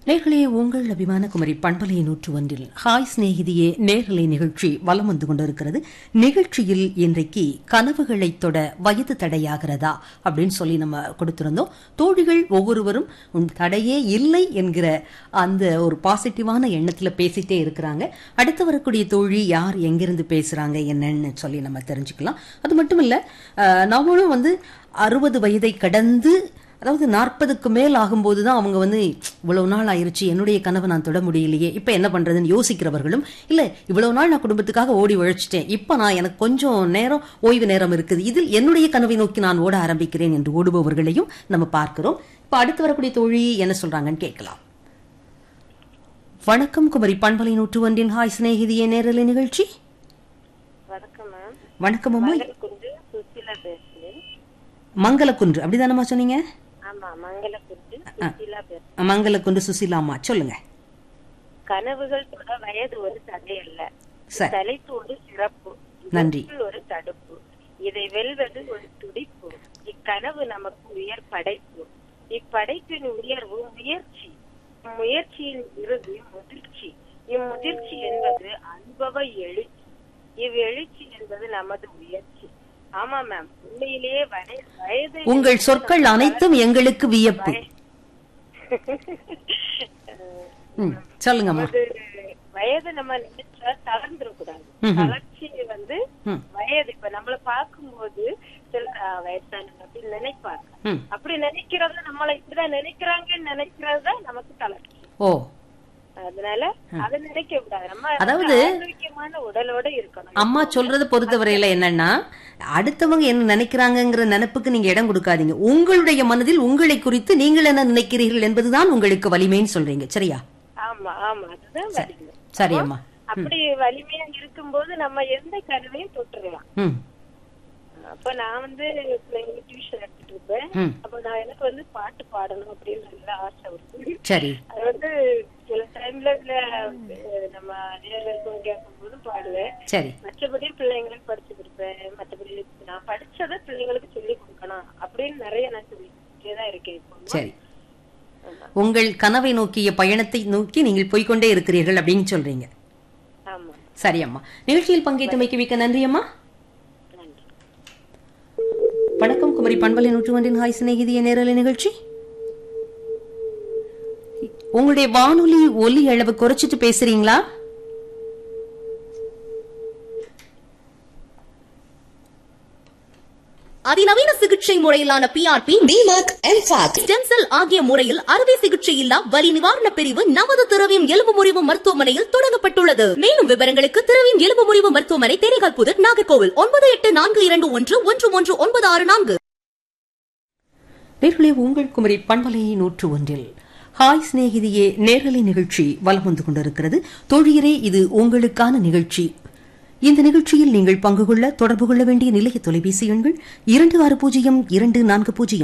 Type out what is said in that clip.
நேர்களே உங்கள் அபிமான குமரி பண்பலை நூற்று ஒன்றில் ஹாய் சிநேகிதியே நேரலை நிகழ்ச்சி வலம் வந்து கொண்டிருக்கிறது நிகழ்ச்சியில் இன்றைக்கு கனவுகளை தொட வயது தடையாகிறதா அப்படின்னு சொல்லி நம்ம கொடுத்திருந்தோம் தோழிகள் ஒவ்வொருவரும் உன் தடையே இல்லை என்கிற அந்த ஒரு பாசிட்டிவான எண்ணத்துல பேசிட்டே இருக்கிறாங்க அடுத்து வரக்கூடிய தோழி யார் எங்கிருந்து பேசுறாங்க என்னன்னு சொல்லி நம்ம தெரிஞ்சுக்கலாம் அது மட்டும் இல்ல அஹ், நம்மளும் வந்து அறுபது வயதை கடந்து அதாவது நாற்பதுக்கு மேல் ஆகும்போது தான் அவங்க வந்து இவ்வளவு நாள் ஆயிருச்சு என்னுடைய கனவை நான் தொட முடியலையே இப்போ என்ன பண்றதுன்னு யோசிக்கிறவர்களும் இல்ல இவ்வளவு நாள் நான் குடும்பத்துக்காக ஓடி உழைச்சிட்டேன் இப்போ நான் எனக்கு கொஞ்சம் நேரம் ஓய்வு நேரம் இருக்குது இதில் என்னுடைய கனவை நோக்கி நான் ஓட ஆரம்பிக்கிறேன் என்று ஓடுபவர்களையும் நம்ம பார்க்கிறோம் இப்போ அடுத்து வரக்கூடிய தோழி என்ன சொல்றாங்கன்னு கேட்கலாம் வணக்கம் குமரி பண்பலை நூற்று ஒன்றின் ஹாய் சிநேகிதியே நேரலை நிகழ்ச்சி வணக்கம் மேம் வணக்கம் அம்மா மங்களக்குன்று சுசிலா பேசுறேன் மங்களக்குன்று அப்படிதானம்மா சொன்னீங்க ஆமா மங்களக்குன்று சுசிலா பேசுறேன் மங்களக்குன்று சுசிலாமா சொல்லுங்க கனவுகள் தொட வயது ஒரு தடை அல்ல சரி தலைப்பு ஒரு சிறப்பு நன்றி. இதற்குள் ஒரு தடுப்பு இதை வெல்வது ஒரு துடிப்பு இக்கனவு நமக்கு உயர் படைப்பு இப்படைப்பின் உயர்வு முயற்சி முயற்சியின் இறுதி முதிர்ச்சி இம்முதிர்ச்சி என்பது அனுபவ எழுச்சி இவ்வெழுச்சி என்பது நமது முயற்சி ஆமா மேம் உண்மையிலேயே வய- வயது உங்கள் சொற்கள் அனைத்தும் எங்களுக்கு வியப்பு ம், சொல்லுங்கம்மா அது வயது நம்ம நினைச்சா தளர்ந்துடக்கூடாது ம்ஹும். தளர்ச்சி வந்து ம். வயது இப்ப நம்மள பார்க்கும்போது சில ஆ, வயசானவங்க அப்படின்னு நினைப்பாங்க ம். அப்படி நினைக்கிறத நம்மள இப்படிதான் நினைக்கிறாங்கன்னு நினைக்கிறது தான் நமக்கு தளர்ச்சி ஓ அதனால அதை நினைக்க கூடாது நம்ம அதாவது- ஆரோக்கியமான உடலோட இருக்கணும் அம்மா சொல்றத பொறுத்தவரையில என்னன்னா அடுத்தவங்க என்ன நினைக்கிறாங்கங்கிற நினைப்புக்கு நீங்க இடம் கொடுக்காதீங்க உங்களுடைய மனதில் உங்களை குறித்து நீங்கள் என்ன நினைக்கிறீர்கள் என்பதுதான் உங்களுக்கு வலிமைன்னு சொல்றீங்க சரியா ஆமா ஆமா அதுதான் வலிமை சரி அம்மா அப்படி வலிமையா இருக்கும்போது நம்ம எந்த கனவையும் தொட்டுறலாம் ம் அப்ப நான் வந்து பிள்ளைங்களுக்கு டியூஷன் எடுத்துட்டு இருப்பேன் ம் அப்ப நான் எனக்கு வந்து பாட்டு பாடணும் அப்படின்னு நல்ல ஆசை வருது சரி அது வந்து சில டைம்ல நம்ம நேரம் கேட்கும் போது பாடுவேன் சரி மற்றபடி பிள்ளைங்களுக்கு படிச்சு கொடுப்பேன் மற்றபடி நான் படிச்சதை பிள்ளைங்களுக்கு சொல்லி கொடுக்கணும் அப்படின்னு நிறைய நான் சொல்லிட்டே தான் இருக்கேன் இப்போ சரி உங்கள் கனவை நோக்கிய பயணத்தை நோக்கி நீங்கள் போய்க்கொண்டே இருக்கிறீர்கள் அப்படின்னு சொல்றீங்க ஆமா சரி அம்மா நிகழ்ச்சியில் பங்கேற்றமைக்கு மிக்க நன்றி அம்மா நன்றி வணக்கம் குமரி பண்பலை நூற்று ஒன்றின் ஹாய் சிநேகிதிய நேரலை நிகழ்ச்சி உங்களுடைய வானொலி ஒலி அளவு குறைச்சிட்டு பேசுறீங்களா அதிநவீன சிகிச்சை முறையிலான பிஆர்பி டிமாக் எம்பாக் ஸ்டெம் செல் ஆகிய முறையில் அறுவை சிகிச்சை இல்லா வலி நிவாரண பிரிவு நமது திரவியம் எலும்பு முறிவு மருத்துவமனையில் தொடங்கப்பட்டுள்ளது மேலும் விவரங்களுக்கு திரவியம் எலும்பு முறிவு மருத்துவமனை தேனிகால் புதர் நாகர்கோவில் ஒன்பது எட்டு நான்கு இரண்டு ஒன்று ஒன்று ஒன்று ஒன்பது ஆறு நான்கு நேர்களே உங்கள் குமரி பண்பலை நூற்று ஒன்றில் ஹாய் சிநேகிதியே நேரலை நிகழ்ச்சி வலம் வந்து கொண்டிருக்கிறது தோழியரே இது உங்களுக்கான நிகழ்ச்சி இந்த நிகழ்ச்சியில் நீங்கள் பங்கு கொள்ள தொடர்பு கொள்ள வேண்டிய நிலைய தொலைபேசி எண்கள் இரண்டு ஆறு பூஜ்ஜியம் இரண்டு நான்கு பூஜ்ஜியம்